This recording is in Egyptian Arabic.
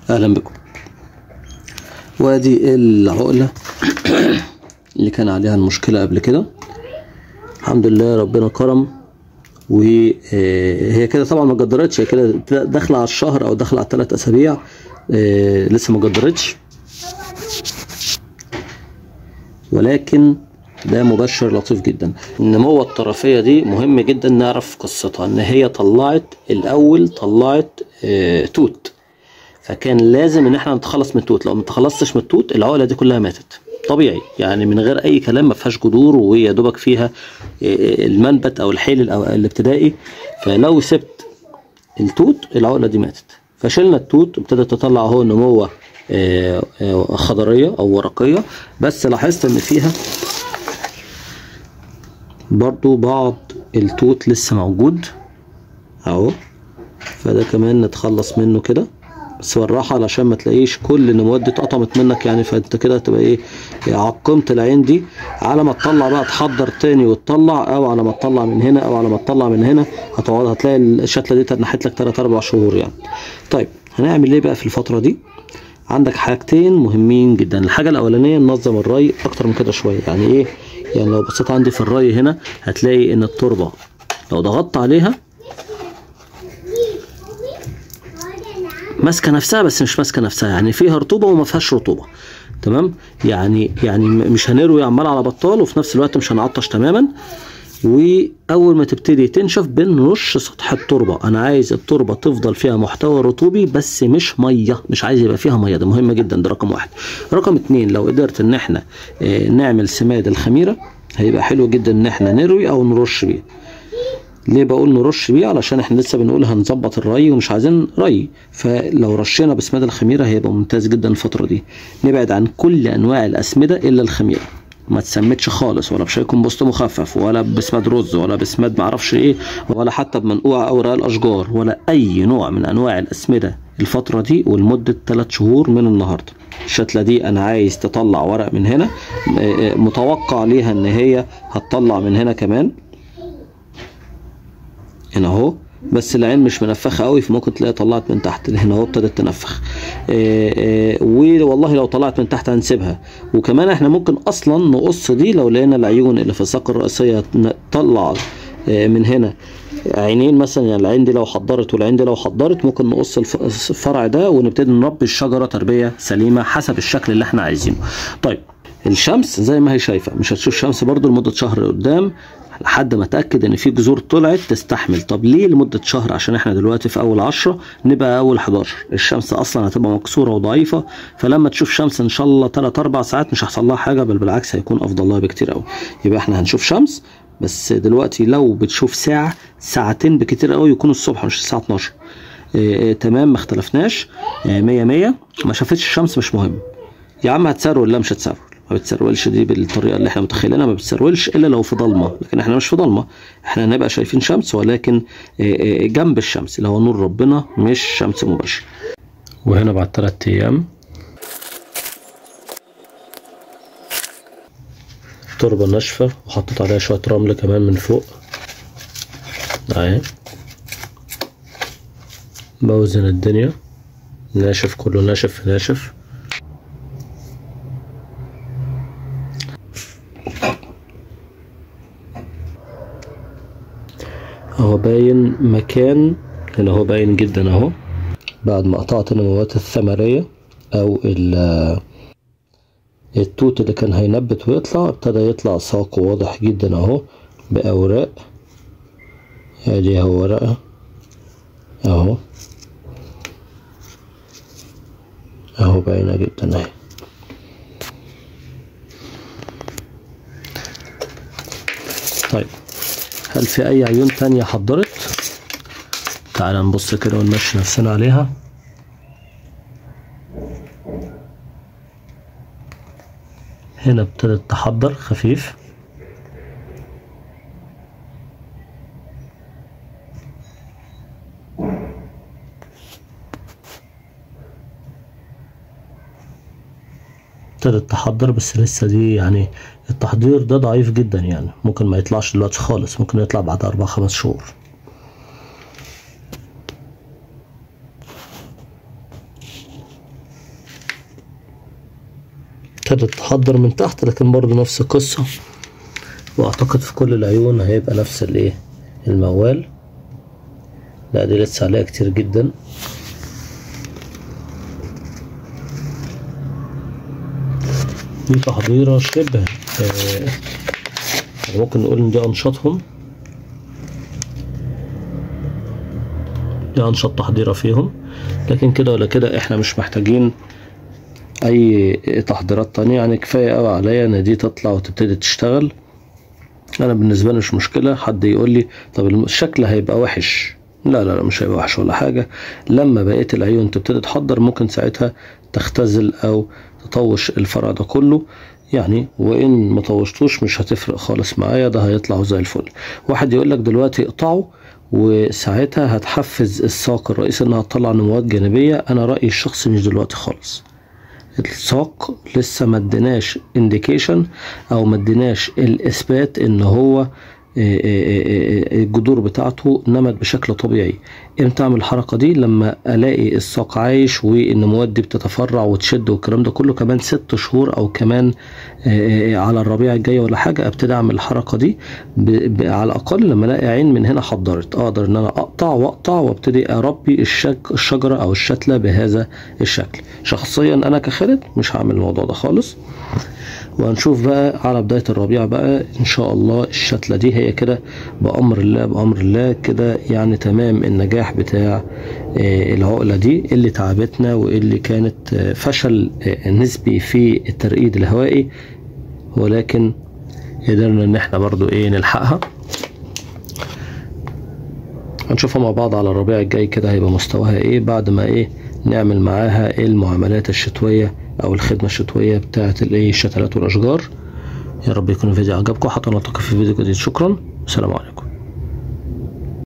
اهلا بكم وادي العقلة اللي كان عليها المشكلة قبل كده الحمد لله ربنا كرم وهي كده طبعا ما جدرتش هي كده داخله على الشهر او داخله على الثلاث اسابيع آه، لسه ما جدرتش ولكن ده مبشر لطيف جدا النمو الطرفية دي مهم جدا نعرف قصتها ان هي طلعت الاول طلعت آه، توت فكان لازم ان احنا نتخلص من التوت لو ما تخلصتش من التوت العقله دي كلها ماتت طبيعي يعني من غير اي كلام ما فيهاش جذور ويا دوبك فيها آه، المنبت او الحيل الأو- الابتدائي فلو سبت التوت العقله دي ماتت فشلنا التوت وابتدت تطلع اهو نموه آه، آه، خضريه او ورقيه بس لاحظت ان فيها برضو بعض التوت لسه موجود اهو فده كمان نتخلص منه كده بس بالراحة علشان ما تلاقيش كل النموات دي اتقطمت منك يعني فانت كده تبقى ايه عقمت العين دي على ما تطلع بقى تحضر تاني وتطلع او على ما تطلع من هنا او على ما تطلع من هنا هتقعد هتلاقي الشتلة دي تنحت لك 3 4 شهور يعني طيب هنعمل ايه بقى في الفترة دي عندك حاجتين مهمين جدا الحاجة الأولانية ننظم الري أكتر من كده شوية يعني إيه يعني لو بصيت عندي في الري هنا هتلاقي إن التربة لو ضغطت عليها ماسكه نفسها بس مش ماسكه نفسها يعني فيها رطوبه وما فيهاش رطوبه تمام يعني يعني م- مش هنروي عمال على بطال وفي نفس الوقت مش هنعطش تماما واول ما تبتدي تنشف بنرش سطح التربه انا عايز التربه تفضل فيها محتوى رطوبي بس مش ميه مش عايز يبقى فيها ميه ده مهم جدا ده رقم واحد رقم اتنين لو قدرت ان احنا آه، نعمل سماد الخميره هيبقى حلو جدا ان احنا نروي او نرش بيه ليه بقول نرش بيه علشان احنا لسه بنقول هنظبط الري ومش عايزين ري فلو رشينا بسماد الخميره هيبقى ممتاز جدا الفتره دي نبعد عن كل انواع الاسمده الا الخميره ما تسمتش خالص ولا بشاي كومبوست مخفف ولا بسماد رز ولا بسماد معرفش ايه ولا حتى بمنقوع اوراق الاشجار ولا اي نوع من انواع الاسمده الفتره دي ولمده 3 شهور من النهارده الشتله دي انا عايز تطلع ورق من هنا م- آه، متوقع ليها ان هي هتطلع من هنا كمان هنا اهو بس العين مش منفخه قوي فممكن تلاقي طلعت من تحت هنا اهو ابتدت تنفخ آه، آه، والله لو طلعت من تحت هنسيبها وكمان احنا ممكن اصلا نقص دي لو لقينا العيون اللي في الساق الرئيسيه نطلع آه، من هنا عينين مثلا يعني العين دي لو حضرت والعين دي لو حضرت ممكن نقص الف- الفرع ده ونبتدي نربي الشجره تربيه سليمه حسب الشكل اللي احنا عايزينه طيب الشمس زي ما هي شايفه مش هتشوف شمس برضو لمده شهر قدام لحد ما اتاكد ان في جذور طلعت تستحمل طب ليه لمده شهر عشان احنا دلوقتي في اول 10 نبقى اول 11 الشمس اصلا هتبقى مكسوره وضعيفه فلما تشوف شمس ان شاء الله 3 4 ساعات مش هيحصل لها حاجه بل بالعكس هيكون افضل لها بكتير قوي يبقى احنا هنشوف شمس بس دلوقتي لو بتشوف ساعه ساعتين بكتير قوي يكونوا الصبح مش الساعه 12 اه اه تمام ما اختلفناش اه 100 100 ما شافتش الشمس مش مهم يا عم هتسرول لا مش هتسرول ما بتسرولش دي بالطريقه اللي احنا متخيلينها ما بتسرولش الا لو في ضلمه لكن احنا مش في ضلمه احنا هنبقى شايفين شمس ولكن آه، آه، جنب الشمس اللي هو نور ربنا مش شمس مباشر وهنا بعد ثلاث ايام تربة ناشفة وحطيت عليها شوية رمل كمان من فوق اهي بوزن الدنيا ناشف كله ناشف في ناشف اهو باين مكان هنا هو باين جدا اهو بعد ما قطعت النموات الثمرية او ال- التوت اللي كان هينبت ويطلع ابتدى يطلع ساقه واضح جدا اهو باوراق ادي اهو ورقة اهو اهو باينة جدا اهي طيب هل في اي عيون تانية حضرت تعال نبص كده ونمشي نفسنا عليها هنا ابتدت تحضر خفيف ابتدت تحضر بس لسه دي يعني التحضير ده ضعيف جدا يعني ممكن ما يطلعش دلوقتي خالص ممكن يطلع بعد أربع خمس شهور ابتدت تحضر من تحت لكن برضو نفس القصة واعتقد في كل العيون هيبقى نفس الايه الموال لا دي لسه عليها كتير جدا دي تحضيرة شبه آه ممكن نقول ان دي انشطهم دي انشط تحضيرة فيهم لكن كده ولا كده احنا مش محتاجين اي تحضيرات تانية يعني كفاية قوي عليا ان دي تطلع وتبتدي تشتغل انا بالنسبة لي مش مشكلة حد يقول لي طب الشكل هيبقى وحش لا لا لا مش هيبقى وحش ولا حاجة لما بقية العيون تبتدي تحضر ممكن ساعتها تختزل او تطوش الفرع ده كله يعني وان ما طوشتوش مش هتفرق خالص معايا ده هيطلع زي الفل واحد يقول لك دلوقتي اقطعه وساعتها هتحفز الساق الرئيسي انها تطلع نموات جانبية انا رأيي الشخصي مش دلوقتي خالص الساق لسه ما اديناش انديكيشن او ما اديناش الاثبات ان هو الجذور بتاعته نمت بشكل طبيعي امتى اعمل الحركه دي لما الاقي الساق عايش والنموات دي بتتفرع وتشد والكلام ده كله كمان ست شهور او كمان على الربيع الجاي ولا حاجه ابتدي اعمل الحركه دي ب... ب... على الاقل لما الاقي عين من هنا حضرت اقدر ان انا اقطع واقطع وابتدي اربي الشج... الشجره او الشتله بهذا الشكل شخصيا انا كخالد مش هعمل الموضوع ده خالص وهنشوف بقى على بداية الربيع بقى إن شاء الله الشتلة دي هي كده بأمر الله بأمر الله كده يعني تمام النجاح بتاع العقلة دي اللي تعبتنا واللي كانت فشل نسبي في الترقيد الهوائي ولكن قدرنا إن احنا برضو إيه نلحقها هنشوفها مع بعض على الربيع الجاي كده هيبقى مستواها إيه بعد ما إيه نعمل معاها المعاملات الشتوية او الخدمه الشتويه بتاعه الايه الشتلات والاشجار يا رب يكون الفيديو عجبكم حتى نلتقي في فيديو جديد شكرا السلام عليكم